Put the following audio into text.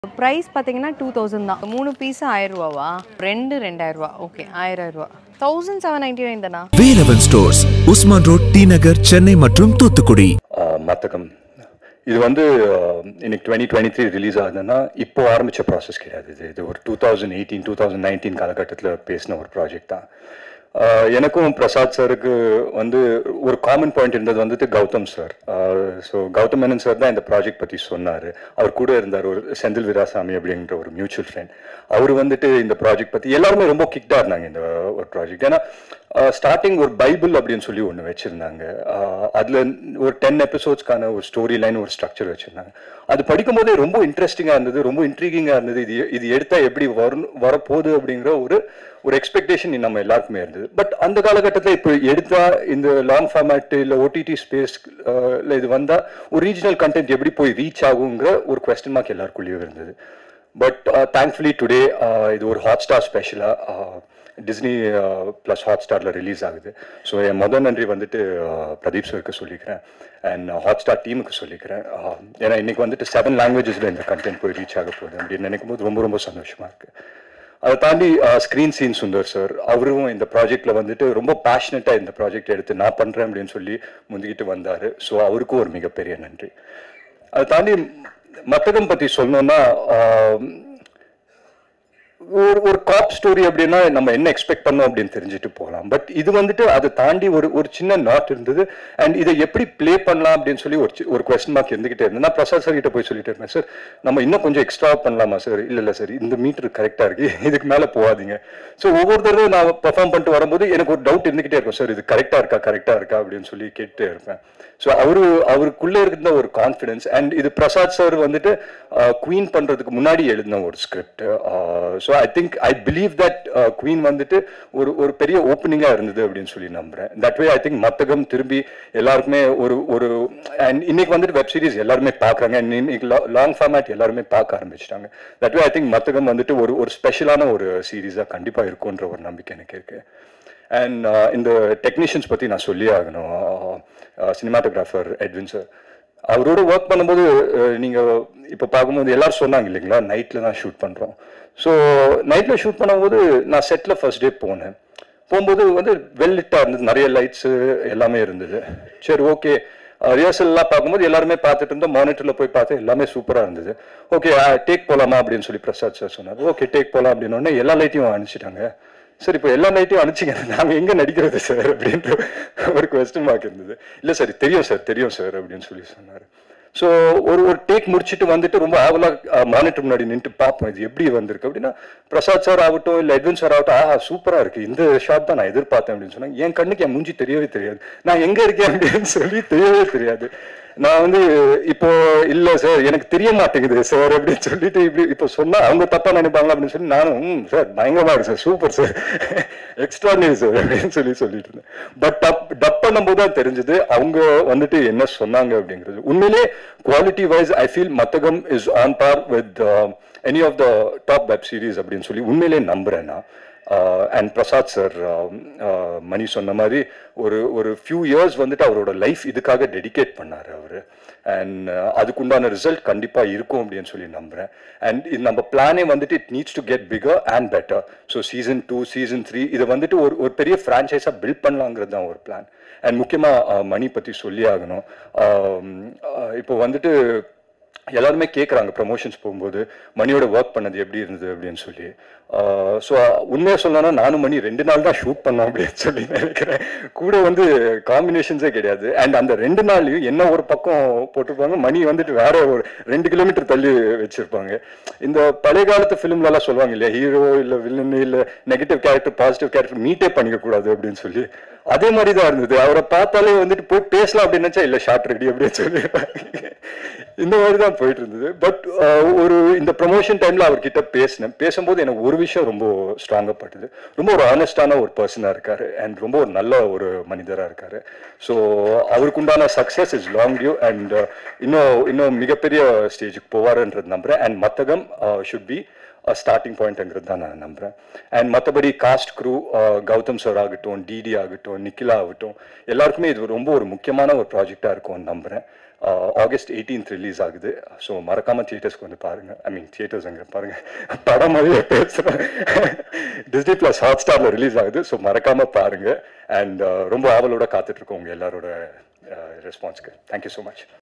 price பார்த்தீங்கன்னா two thousand தான் மூணு பீஸ் ஆயிரம் ரூபாவா ரெண்டு ரெண்டாயிரம் ரூபா ஓகே ஆயிரம் ரூபா தௌசண்ட் செவன் நைன்டி நைன் தானா Velavan stores Usman road T Nagar Chennai மற்றும் தூத்துக்குடி மத்தகம் இது வந்து ஆஹ், இன்னைக்கு டுவெண்ட்டி டுவெண்ட்டி த்ரீ ரிலீஸ் ஆகுதுன்னா இப்போ ஆரம்பிச்ச ப்ராசஸ் கிடையாது இது இது ஒரு two thousand eighteen two thousand nineteen காலகட்டத்தில் பேசின ஒரு ப்ராஜெக்ட் தான் ஆஹ், எனக்கும் பிரசாத் சாருக்கு வந்து ஒரு காமன் பாயிண்ட் இருந்தது வந்துட்டு Gautham sir so Gautham Menon sir தான் இந்த ப்ராஜெக்ட் பற்றி சொன்னார் அவர் கூட இருந்தார் ஒரு செந்தில் வீராசாமி அப்படிங்கிற ஒரு மியூச்சுவல் ஃப்ரெண்ட் அவர் வந்துட்டு இந்த ப்ராஜெக்ட் பற்றி எல்லாருமே ரொம்ப கிக்டாக இருந்தாங்க இந்த ஒரு ப்ராஜெக்ட் ஏன்னா ஸ்டார்டிங் ஒரு பைபிள் அப்படின்னு சொல்லி ஒன்று வச்சுருந்தாங்க அதில் ஒரு டென் எபிசோட்ஸ்க்கான ஒரு ஸ்டோரி லைன் ஒரு ஸ்ட்ரக்சர் வச்சுருந்தாங்க அது படிக்கும்போதே ரொம்ப இன்ட்ரெஸ்டிங்காக இருந்தது ரொம்ப இன்ட்ரீகிங்காக இருந்தது இது இது எடுத்தால் எப்படி வரும் வரப்போகுது அப்படிங்கிற ஒரு ஒரு எக்ஸ்பெக்டேஷன் நம்ம எல்லாருக்குமே இருந்தது பட் அந்த காலகட்டத்தில் இப்போ எடுத்தா இந்த லாங் ஃபார்மேட் இல்லை ஓடிடி ஸ்பேஸ் இல்லை இது வந்தால் ஒரு ரீஜனல் கண்டென்ட் எப்படி போய் ரீச் ஆகுங்கிற ஒரு கொஸ்டின் மார்க் எல்லாருக்குள்ளேயும் இருந்தது பட் தேங்க்ஃபுல்லி டுடே இது ஒரு ஹாட் ஸ்டார் ஸ்பெஷலாக டிஸ்னி ப்ளஸ் ஹாட் ஸ்டாரில் ரிலீஸ் ஆகுது ஸோ என் முதல் நன்றி வந்துட்டு uh, பிரதீப் சருக்கு சொல்லிக்கிறேன் அண்ட் ஹாட் ஸ்டார் டீமுக்கு சொல்லிக்கிறேன் Uh, ஏன்னா இன்னைக்கு வந்துட்டு செவன் லாங்குவேஜஸில் இந்த கண்டென்ட் போய் ரீச் ஆக போகுது அப்படின்னு நினைக்கும் போது ரொம்ப ரொம்ப சந்தோஷமா இருக்கு அதை தாண்டி ஸ்க்ரீன் சீன் சுந்தர் சார் அவரும் இந்த ப்ராஜெக்ட்ல வந்துட்டு ரொம்ப பேஷனட்டாக இந்த ப்ராஜெக்ட் எடுத்து நான் பண்றேன் அப்படின்னு சொல்லி முந்திக்கிட்டு வந்தாரு ஸோ அவருக்கும் ஒரு மிகப்பெரிய நன்றி அதை தாண்டி மத்தகம் பத்தி சொல்லணும்னா ஆஹ், ஒரு ஒரு காப் ஸ்டோரி அப்படின்னா நம்ம என்ன எக்ஸ்பெக்ட் பண்ணோம் அப்படின்னு தெரிஞ்சுட்டு போகலாம் பட் இது வந்துட்டு அதை தாண்டி ஒரு ஒரு சின்ன நாட் இருந்தது அண்ட் இதை எப்படி ப்ளே பண்ணலாம் அப்படின்னு சொல்லி ஒரு சி- ஒரு கொஸ்டின் மார்க் இருந்துகிட்டே இருந்தது நான் பிரசாத் சார் கிட்ட போய் சொல்லிட்டு இருந்தேன் சார் நம்ம இன்னும் கொஞ்சம் எக்ஸ்ட்ரா பண்ணலாமா சார் இல்ல இல்ல சார் இந்த மீட்டர் கரெக்டா இருக்கு இதுக்கு மேல போகாதீங்க ஸோ ஒவ்வொரு தடவை நான் பெர்ஃபார்ம் பண்ணிட்டு வரும்போது எனக்கு ஒரு டவுட் இருந்துகிட்டே இருக்கும் சார் இது கரெக்டா இருக்கா கரெக்டா இருக்கா அப்படின்னு சொல்லி கேட்டுட்டே இருப்பேன் ஸோ அவரு அவருக்குள்ள இருந்த ஒரு கான்ஃபிடன்ஸ் அண்ட் இது பிரசாத் சார் வந்துட்டு குவீன் பண்றதுக்கு முன்னாடி எழுதின ஒரு script so I think I believe that queen வந்துட்டு ஒரு ஒரு பெரிய ஓப்பனிங்கா இருந்தது அப்படின்னு சொல்லி நம்புறேன் தட் வே ஐ திங்க் மத்தகம் திரும்பி எல்லாருக்குமே ஒரு ஒரு அண்ட் இன்னைக்கு வந்துட்டு வெப் சீரிஸ் எல்லாருமே பார்க்குறாங்க அண்ட் இன்னைக்கு லாங் ஃபார்மேட் எல்லாருமே பார்க்க ஆரம்பிச்சிட்டாங்க தட் வே ஐ திங்க் மத்தகம் வந்துட்டு ஒரு ஒரு ஸ்பெஷலான ஒரு சீரீஸாக கண்டிப்பா இருக்கும்ன்ற ஒரு நம்பிக்கை எனக்கு இருக்கு அண்ட் இந்த டெக்னீஷியன்ஸ் பற்றி நான் சொல்லியே ஆகணும் சினிமாட்டோகிராஃபர் எட்வின் சார் அவரோட ஒர்க் பண்ணும்போது அஹ், நீங்க இப்போ பார்க்கும்போது எல்லாரும் சொன்னாங்க இல்லைங்களா நைட்ல தான் ஷூட் பண்றோம் ஸோ நைட்ல ஷூட் பண்ணும்போது நான் செட்ல ஃபர்ஸ்ட் டே போனேன் போகும்போது வந்து வெல்லிட்டா இருந்தது நிறைய லைட்ஸ் எல்லாமே இருந்தது சரி ஓகே ரிஹர்சல்லாம் பார்க்கும்போது எல்லாருமே பார்த்துட்டு இருந்தோம் மானிட்டர்ல போய் பார்த்து எல்லாமே சூப்பரா இருந்தது ஓகே டேக் போலாமா அப்படின்னு சொல்லி பிரசாத் சார் சொன்னார் ஓகே டேக் போலாம் அப்படின்னு உடனே எல்லா லைட்டையும் அனுப்பிச்சிட்டாங்க சரி இப்போ எல்லா நைட்டையும் அனுப்பிச்சிங்க நாங்கள் எங்கே நடிக்கிறது சார் அப்படின்ற ஒரு கொஸ்டின் மார்க் இருந்தது இல்லை சார் தெரியும் சார் தெரியும் சார் அப்படின்னு சொல்லி சொன்னார் ஸோ ஒரு ஒரு டேக் முடிச்சுட்டு வந்துட்டு ரொம்ப ஆவலாக மானிட்டர் முன்னாடி நின்று பார்ப்போம் இது எப்படி வந்திருக்கு அப்படின்னா பிரசாத் சார் ஆகட்டும் இல்லை எட்வின் சார் ஆகட்டும் ஆஹா சூப்பராக இருக்கு இந்த ஷாட் தான் நான் எதிர்பார்த்தேன் அப்படின்னு சொன்னாங்க என் கண்ணுக்கு என் மூஞ்சி தெரியவே தெரியாது நான் எங்கே இருக்கேன் அப்படின்னு சொல்லி தெரியவே தெரியாது நான் வந்து இப்போ இல்ல சார் எனக்கு தெரிய மாட்டேங்குது சார் அப்படின்னு சொல்லிட்டு இப்படி இப்போ சொன்னா அவங்க தப்பா நினைப்பாங்களா அப்படின்னு சொல்லி நானும் "ம், சார் பயங்கரமா இருக்கு sir super sir extraordinary sir அப்படின்னு சொல்லி சொல்லிட்டு இருந்தேன் பட் டப் டப் பண்ணும்போது தான் தெரிஞ்சது அவங்க வந்துட்டு என்ன சொன்னாங்க அப்படிங்கிறது உண்மையிலே quality wise I feel Mathagam is on par with any of the top web series அப்படின்னு சொல்லி உண்மையிலே நம்புறேன் நான் அண்ட் பிரசாத் சார் மணி சொன்ன மாதிரி ஒரு ஒரு ஃபியூ இயர்ஸ் வந்துட்டு அவரோட லைஃப் இதுக்காக டெடிகேட் பண்ணார் அவர் அண்ட் அதுக்குண்டான ரிசல்ட் கண்டிப்பாக இருக்கும் அப்படின்னு சொல்லி நம்புறேன் அண்ட் இது நம்ம பிளானே வந்துட்டு it needs to get bigger and better so season two season three இதை வந்துட்டு ஒரு ஒரு பெரிய ஃப்ரான்ச்சைஸாக பில்ட் பண்ணலாங்கிறது தான் ஒரு பிளான் அண்ட் முக்கியமாக மணி பற்றி சொல்லி ஆகணும் ஆம், அஹ், இப்போ வந்துட்டு எல்லாருமே கேட்குறாங்க ப்ரமோஷன்ஸ் போகும்போது மணியோட ஒர்க் பண்ணது எப்படி இருந்தது அப்படின்னு சொல்லி ஸோ உண்மையாக சொல்லணும்னா நானும் மணி ரெண்டு நாள் தான் ஷூட் பண்ணோம் அப்படின்னு சொல்லி நினைக்கிறேன் கூட வந்து காம்பினேஷன்ஸே கிடையாது அண்ட் அந்த ரெண்டு நாள்லையும் என்ன ஒரு பக்கம் போட்டிருப்பாங்க மணி வந்துட்டு வேற ஒரு ரெண்டு கிலோமீட்டர் தள்ளி வச்சிருப்பாங்க இந்த பழைய காலத்து ஃபிலிம்லலாம் சொல்லுவாங்க இல்லையா ஹீரோ இல்லை வில்லன் இல்லை நெகட்டிவ் கேரக்டர் பாசிட்டிவ் கேரக்டர் மீட்டே பண்ணிக்க கூடாது அப்படின்னு சொல்லி அதே மாதிரி தான் இருந்தது அவரை பார்த்தாலே வந்துட்டு போய் பேசலாம் அப்படின்னு நினைச்சா இல்லை ஷார்ட் ரெடி அப்படின்னு சொல்லி இந்த மாதிரி தான் போயிட்டு இருந்தது பட் ஒரு இந்த ப்ரொமோஷன் டைம்ல அவர்கிட்ட பேசினேன் பேசும்போது எனக்கு ஒரு விஷயம் ரொம்ப ஸ்ட்ராங்கா பட்டுது ரொம்ப ஒரு ஆனஸ்டான ஒரு பர்சனா இருக்காரு அண்ட் ரொம்ப ஒரு நல்ல ஒரு மனிதரா இருக்காரு ஸோ அவருக்கு உண்டான success is long due and இன்னும் இன்னும் மிகப்பெரிய ஸ்டேஜுக்கு போவாருன்றது நம்புறேன் and Mathagam should be starting பாயிண்ட்ங்கிறது தான் நான் நம்புறேன் அண்ட் மற்றபடி காஸ்ட் க்ரூ கௌதம் சார் ஆகட்டும் டிடி ஆகட்டும் நிக்கிலா ஆகட்டும் எல்லாருக்குமே இது ரொம்ப ஒரு முக்கியமான ஒரு ப்ராஜெக்டாக இருக்கும்னு நம்புறேன் ஆகஸ்ட் எயிட்டீன்த் ரிலீஸ் ஆகுது ஸோ மறக்காம தியேட்டர்ஸ்க்கு வந்து பாருங்க ஐ மீன் தியேட்டர்ஸ் அங்கே பாருங்க படம் மாதிரியே பேசுகிறேன் டிஸ்னி ப்ளஸ் ஹாட் ஸ்டாரில் ரிலீஸ் ஆகுது ஸோ மறக்காம பாருங்க அண்ட் ரொம்ப ஆவலோட காத்துட்டு இருக்கோம் உங்க எல்லாரோட ரெஸ்பான்ஸ்க்கு தேங்க்யூ ஸோ மச்